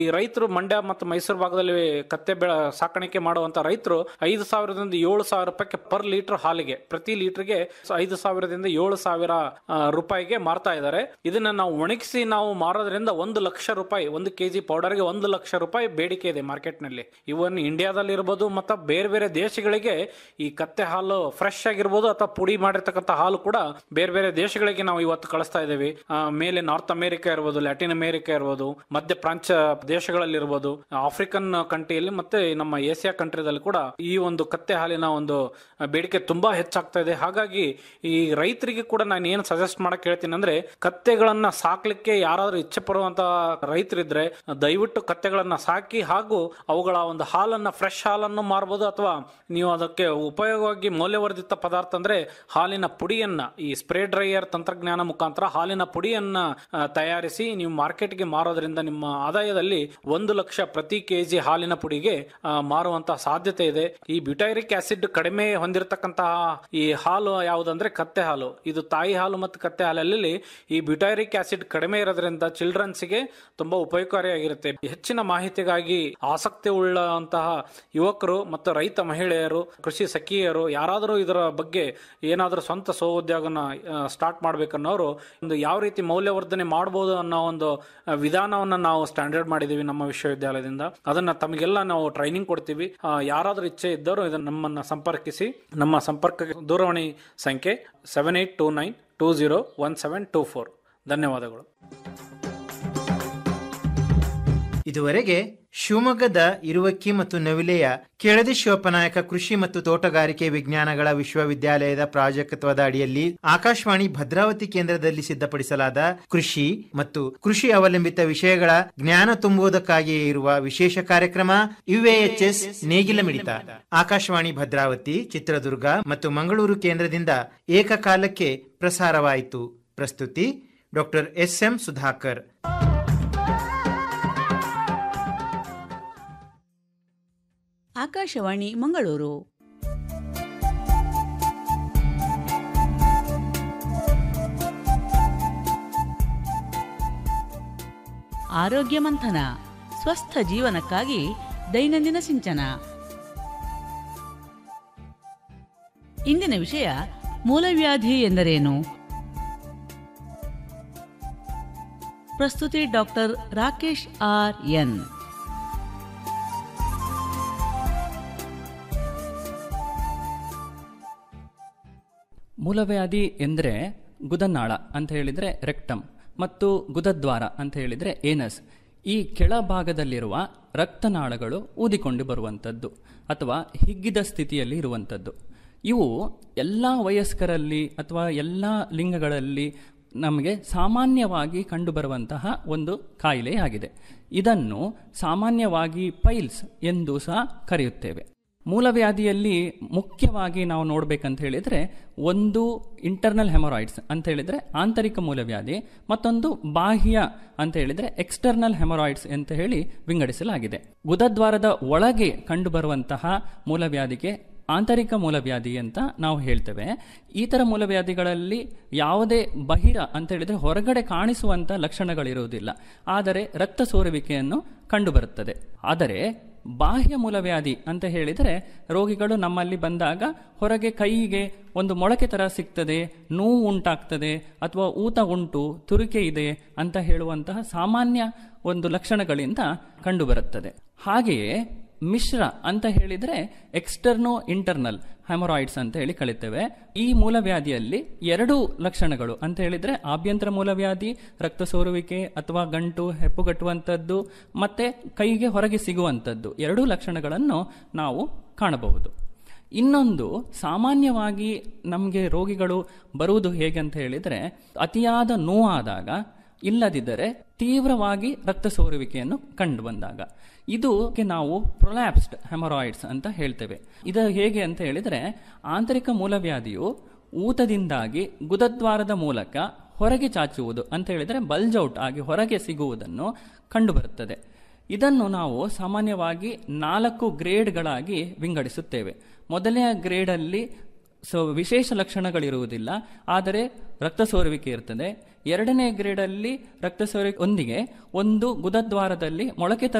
ಈ ರೈತರು ಮಂಡ್ಯ ಮತ್ತು ಮೈಸೂರು ಭಾಗದಲ್ಲಿ ಕತ್ತೆ ಬೆಳ ಸಾಕಾಣಿಕೆ ಮಾಡುವಂತ ರೈತರು ಐದು ಸಾವಿರದಿಂದ ಏಳು ಸಾವಿರ ರೂಪಾಯಿಗೆ ಪರ್ ಲೀಟರ್ ಹಾಲಿಗೆ ಪ್ರತಿ ಲೀಟರ್ಗೆ ಐದು ಸಾವಿರದಿಂದ ಏಳು ಸಾವಿರ ಆ, ರೂಪಾಯಿಗೆ ಮಾರ್ತಾ ಇದ್ದಾರೆ ಇದನ್ನ ನಾವು ಒಣಗಿಸಿ ನಾವು ಮಾರೋದ್ರಿಂದ ಒಂದು ಲಕ್ಷ ರೂಪಾಯಿ ಒಂದು ಕೆಜಿ ಪೌಡರ್ಗೆ ಒಂದು ಲಕ್ಷ ರೂಪಾಯಿ ಬೇಡಿಕೆ ಇದೆ ಮಾರ್ಕೆಟ್ ನಲ್ಲಿ ಇವನ್ ಇಂಡಿಯಾದಲ್ಲಿ ಇರ್ಬೋದು ಮತ್ತು ಬೇರೆ ಬೇರೆ ದೇಶಗಳಿಗೆ ಈ ಕತ್ತೆ ಹಾಲು ಫ್ರೆಶ್ ಆಗಿರ್ಬೋದು ಅಥವಾ ಪುಡಿ ಮಾಡಿರ್ತಕ್ಕಂಥ ಹಾಲು ಕೂಡ ಬೇರೆ ಬೇರೆ ದೇಶಗಳಿಗೆ ನಾವು ಇವತ್ತು ಕಳಿಸ್ತಾ ಇದ್ದೀವಿ ಆ, ಮೇಲೆ ನಾರ್ತ್ ಅಮೆರಿಕ ಇರ್ಬೋದು ಲ್ಯಾಟಿನ್ ಅಮೆರಿಕ ಇರ್ಬೋದು ಮಧ್ಯ ಪ್ರಾಂತ್ಯ ದೇಶಗಳಲ್ಲಿ ಇರ್ಬೋದು ಆಫ್ರಿಕನ್ ಕಂಟ್ರಿಯಲ್ಲಿ ಮತ್ತೆ ನಮ್ಮ ಏಷ್ಯಾ ಕಂಟ್ರಿದಲ್ಲಿ ಕೂಡ ಈ ಒಂದು ಕತ್ತೆ ಹಾಲಿನ ಒಂದು ಬೇಡಿಕೆ ತುಂಬಾ ಹೆಚ್ಚಾಗ್ತಾ ಇದೆ ಹಾಗಾಗಿ ಈ ರೈತರಿಗೆ ಕೂಡ ನಾನು ಏನು ಸಜೆಸ್ಟ್ ಮಾಡಕ್ ಹೇಳ್ತೀನಿ ಅಂದ್ರೆ ಕತ್ತೆಗಳನ್ನ ಸಾಕ್ಲಿಕ್ಕೆ ಯಾರಾದ್ರೂ ಇಚ್ಛೆ ಪಡುವಂತ ರೈತರಿದ್ರೆ ದಯವಿಟ್ಟು ಕತ್ತೆಗಳನ್ನ ಸಾಕಿ ಹಾಗೂ ಅವುಗಳ ಒಂದು ಹಾಲನ್ನ ಫ್ರೆಶ್ ಹಾಲನ್ನು ಮಾರ್ಬೋದು ಅಥವಾ ನೀವು ಅದಕ್ಕೆ ಉಪಯೋಗವಾಗಿ ಮೌಲ್ಯವರ್ಧಿತ ಪದಾರ್ಥ ಅಂದ್ರೆ ಹಾಲಿನ ಪುಡಿಯನ್ನ ಈ ಸ್ಪ್ರೇ ಡ್ರೈಯರ್ ತಂತ್ರಜ್ಞಾನ ಮುಖಾಂತರ ಹಾಲಿನ ಪುಡಿಯನ್ನ ಆ, ತಯಾರಿಸಿ ನೀವು ಮಾರ್ಕೆಟ್ಗೆ ಮಾರೋದ್ರಿಂದ ನಿಮ್ಮ ಆದಾಯದಲ್ಲಿ ಒಂದು ಲಕ್ಷ ಪ್ರತಿ ಕೆಜಿ ಹಾಲಿನ ಪುಡಿಗೆ ಆ, ಮಾರುವಂತಹ ಸಾಧ್ಯತೆ ಇದೆ ಈ ಬ್ಯೂಟೈರಿಕ್ ಆಸಿಡ್ ಕಡಿಮೆ ಹೊಂದಿರತಕ್ಕಂತಹ ಈ ಹಾಲು ಯಾವುದಂದ್ರೆ ಕತ್ತೆ ಹಾಲು ಇದು ತಾಯಿ ಹಾಲು ಮತ್ತು ಕತ್ತೆ ಹಾಲಲ್ಲಿ ಈ ಬ್ಯೂಟೈರಿಕ್ ಆಸಿಡ್ ಕಡಿಮೆ ಇರೋದ್ರಿಂದ ಚಿಲ್ಡ್ರನ್ಸ್ಗೆ ತುಂಬಾ ಉಪಯೋಗಕಾರಿಯಾಗಿರುತ್ತೆ ಹೆಚ್ಚಿನ ಮಾಹಿತಿಗಾಗಿ ಆಸಕ್ತಿ ಉಳ್ಳಂತಹ ಯುವಕರು ಮತ್ತು ರೈತ ಮಹಿಳೆಯರು ಕೃಷಿ ಸಖಿಯರು ಯಾರಾದರೂ ಇದರ ಬಗ್ಗೆ ಏನಾದರೂ ಸ್ವಂತ ಸ್ವಉದ್ಯೋಗನ ಸ್ಟಾರ್ಟ್ ಮಾಡ್ಬೇಕನ್ನೋರು ಒಂದು ಯಾವ ರೀತಿ ಮೌಲ್ಯವರ್ಧನೆ ಮಾಡಬಹುದು ಅನ್ನೋ ಒಂದು ಆ, ವಿಧಾನವನ್ನ ನಾವು ಸ್ಟ್ಯಾಂಡರ್ಡ್ ಮಾಡಿದೀವಿ ನಮ್ಮ ವಿಶ್ವವಿದ್ಯಾಲಯದಿಂದ ಅದನ್ನ ತಮಗೆಲ್ಲ ನಾವು ಟ್ರೈನಿಂಗ್ ಕೊಡ್ತೀವಿ ಆ, ಯಾರಾದರೂ ಇಚ್ಛೆ ಇದ್ದವರು ಇದನ್ನ ನಮ್ಮನ್ನ ಸಂಪರ್ಕಿಸಿ ನಮ್ಮ ಸಂಪರ್ಕ ದೂರವಾಣಿ ಸಂಖ್ಯೆ seven eight two nine two zero one seven two four ಧನ್ಯವಾದಗಳು ಇದುವರೆಗೆ ಶಿವಮೊಗ್ಗದ ಇರುವಕ್ಕಿ ಮತ್ತು ನವಿಲೆಯ ಕೆಳದಿ ಶಿವಪ್ಪನಾಯಕ ಕೃಷಿ ಮತ್ತು ತೋಟಗಾರಿಕೆ ವಿಜ್ಞಾನಗಳ ವಿಶ್ವವಿದ್ಯಾಲಯದ ಪ್ರಾಜೆಕ್ಟ್ವದ ಅಡಿಯಲ್ಲಿ ಆಕಾಶವಾಣಿ ಭದ್ರಾವತಿ ಕೇಂದ್ರದಲ್ಲಿ ಸಿದ್ಧಪಡಿಸಲಾದ ಕೃಷಿ ಮತ್ತು ಕೃಷಿ ಅವಲಂಬಿತ ವಿಷಯಗಳ ಜ್ಞಾನ ತುಂಬುವುದಕ್ಕಾಗಿಯೇ ಇರುವ ವಿಶೇಷ ಕಾರ್ಯಕ್ರಮ ಯುಎಎಚ್ಎಸ್ ನೇಗಿಲ ಮಿಡಿತ ಆಕಾಶವಾಣಿ ಭದ್ರಾವತಿ ಚಿತ್ರದುರ್ಗ ಮತ್ತು ಮಂಗಳೂರು ಕೇಂದ್ರದಿಂದ ಏಕಕಾಲಕ್ಕೆ ಪ್ರಸಾರವಾಯಿತು ಪ್ರಸ್ತುತಿ doctor S M Sudhakar Akashvani Mangaluru ಆರೋಗ್ಯ ಮಂಥನ ಸ್ವಸ್ಥ ಜೀವನಕ್ಕಾಗಿ ದೈನಂದಿನ ಸಿಂಚನ ಇಂದಿನ ವಿಷಯ ಮೂಲವ್ಯಾಧಿ ಎಂದರೇನು ಪ್ರಸ್ತುತಿ ಡಾಕ್ಟರ್ ರಾಕೇಶ್ ಆರ್ ಎನ್ ಮೂಲವ್ಯಾಧಿ ಎಂದರೆ ಗುದನಾಳ ಅಂತ ಹೇಳಿದರೆ ರೆಕ್ಟಮ್ ಮತ್ತು ಗುದದ್ವಾರ ಅಂತ ಹೇಳಿದರೆ ಏನಸ್ ಈ ಕೆಳಭಾಗದಲ್ಲಿರುವ ರಕ್ತನಾಳಗಳು ಊದಿಕೊಂಡು ಬರುವಂಥದ್ದು ಅಥವಾ ಹಿಗ್ಗಿದ ಸ್ಥಿತಿಯಲ್ಲಿ ಇರುವಂಥದ್ದು ಇವು ಎಲ್ಲ ವಯಸ್ಕರಲ್ಲಿ ಅಥವಾ ಎಲ್ಲ ಲಿಂಗಗಳಲ್ಲಿ ನಮಗೆ ಸಾಮಾನ್ಯವಾಗಿ ಕಂಡುಬರುವಂತಹ ಒಂದು ಕಾಯಿಲೆಯಾಗಿದೆ ಇದನ್ನು ಸಾಮಾನ್ಯವಾಗಿ ಪೈಲ್ಸ್ ಎಂದು ಸಹ ಕರೆಯುತ್ತೇವೆ ಮೂಲವ್ಯಾಧಿಯಲ್ಲಿ ಮುಖ್ಯವಾಗಿ ನಾವು ನೋಡ್ಬೇಕಂತ ಹೇಳಿದ್ರೆ ಒಂದು ಇಂಟರ್ನಲ್ ಹೆಮರಾಯ್ಡ್ಸ್ ಅಂತ ಹೇಳಿದ್ರೆ ಆಂತರಿಕ ಮೂಲವ್ಯಾಧಿ ಮತ್ತೊಂದು ಬಾಹ್ಯ ಅಂತ ಹೇಳಿದ್ರೆ ಎಕ್ಸ್ಟರ್ನಲ್ ಹೆಮರಾಯ್ಡ್ಸ್ ಅಂತ ಹೇಳಿ ವಿಂಗಡಿಸಲಾಗಿದೆ ಗುದದ್ವಾರದ ಒಳಗೆ ಕಂಡುಬರುವಂತಹ ಮೂಲವ್ಯಾಧಿಗೆ ಆಂತರಿಕ ಮೂಲವ್ಯಾಧಿ ಅಂತ ನಾವು ಹೇಳ್ತೇವೆ ಈ ಥರ ಮೂಲವ್ಯಾಧಿಗಳಲ್ಲಿ ಯಾವುದೇ ಬಹಿರ ಅಂತ ಹೇಳಿದ್ರೆ ಹೊರಗಡೆ ಕಾಣಿಸುವಂಥ ಲಕ್ಷಣಗಳಿರುವುದಿಲ್ಲ ಆದರೆ ರಕ್ತ ಸೋರುವಿಕೆಯನ್ನು ಕಂಡುಬರುತ್ತದೆ ಆದರೆ ಬಾಹ್ಯ ಮೂಲವ್ಯಾಧಿ ಅಂತ ಹೇಳಿದರೆ ರೋಗಿಗಳು ನಮ್ಮಲ್ಲಿ ಬಂದಾಗ ಹೊರಗೆ ಕೈಗೆ ಒಂದು ಮೊಳಕೆ ತರ ಸಿಗ್ತದೆ ನೋವು ಉಂಟಾಗ್ತದೆ ಅಥವಾ ಊತ ಉಂಟು ತುರಿಕೆ ಇದೆ ಅಂತ ಹೇಳುವಂತಹ ಸಾಮಾನ್ಯ ಒಂದು ಲಕ್ಷಣಗಳಿಂದ ಕಂಡುಬರುತ್ತದೆ ಹಾಗೆಯೇ ಮಿಶ್ರ ಅಂತ ಹೇಳಿದರೆ ಎಕ್ಸ್ಟರ್ನೋ ಇಂಟರ್ನಲ್ ಹ್ಯಾಮರಾಯ್ಡ್ಸ್ ಅಂತ ಹೇಳಿ ಕಳಿತೇವೆ ಈ ಮೂಲವ್ಯಾಧಿಯಲ್ಲಿ ಎರಡು ಲಕ್ಷಣಗಳು ಅಂತ ಹೇಳಿದ್ರೆ ಆಭ್ಯಂತರ ಮೂಲವ್ಯಾಧಿ ರಕ್ತ ಸೋರುವಿಕೆ ಅಥವಾ ಗಂಟು ಹೆಪ್ಪುಗಟ್ಟುವಂಥದ್ದು ಮತ್ತೆ ಕೈಗೆ ಹೊರಗೆ ಸಿಗುವಂಥದ್ದು ಎರಡೂ ಲಕ್ಷಣಗಳನ್ನು ನಾವು ಕಾಣಬಹುದು ಇನ್ನೊಂದು ಸಾಮಾನ್ಯವಾಗಿ ನಮಗೆ ರೋಗಿಗಳು ಬರುವುದು ಹೇಗೆ ಅಂತ ಹೇಳಿದರೆ ಅತಿಯಾದ ನೋವಾದಾಗ ಇಲ್ಲದಿದ್ದರೆ ತೀವ್ರವಾಗಿ ರಕ್ತ ಸೋರುವಿಕೆಯನ್ನು ಕಂಡು ಬಂದಾಗ ಇದಕ್ಕೆ ನಾವು ಪ್ರೊಲ್ಯಾಪ್ಸ್ಡ್ ಹೆಮರಾಯ್ಡ್ಸ್ ಅಂತ ಹೇಳ್ತೇವೆ ಇದು ಹೇಗೆ ಅಂತ ಹೇಳಿದರೆ ಆಂತರಿಕ ಮೂಲವ್ಯಾಧಿಯು ಊತದಿಂದಾಗಿ ಗುದದ್ವಾರದ ಮೂಲಕ ಹೊರಗೆ ಚಾಚುವುದು ಅಂತ ಹೇಳಿದರೆ ಬಲ್ಜೌಟ್ ಆಗಿ ಹೊರಗೆ ಸಿಗುವುದನ್ನು ಕಂಡುಬರುತ್ತದೆ ಇದನ್ನು ನಾವು ಸಾಮಾನ್ಯವಾಗಿ ನಾಲ್ಕು ಗ್ರೇಡ್ಗಳಾಗಿ ವಿಂಗಡಿಸುತ್ತೇವೆ ಮೊದಲನೆಯ ಗ್ರೇಡಲ್ಲಿ ಸೊ ವಿಶೇಷ ಲಕ್ಷಣಗಳಿರುವುದಿಲ್ಲ ಆದರೆ ರಕ್ತ ಸೋರುವಿಕೆ ಇರ್ತದೆ ಎರಡನೇ ಗ್ರೇಡಲ್ಲಿ ರಕ್ತ ಸೋರುವಿಕೆ ಒಂದಿಗೆ ಒಂದು ಗುದದ್ವಾರದಲ್ಲಿ ಮೊಳಕೆ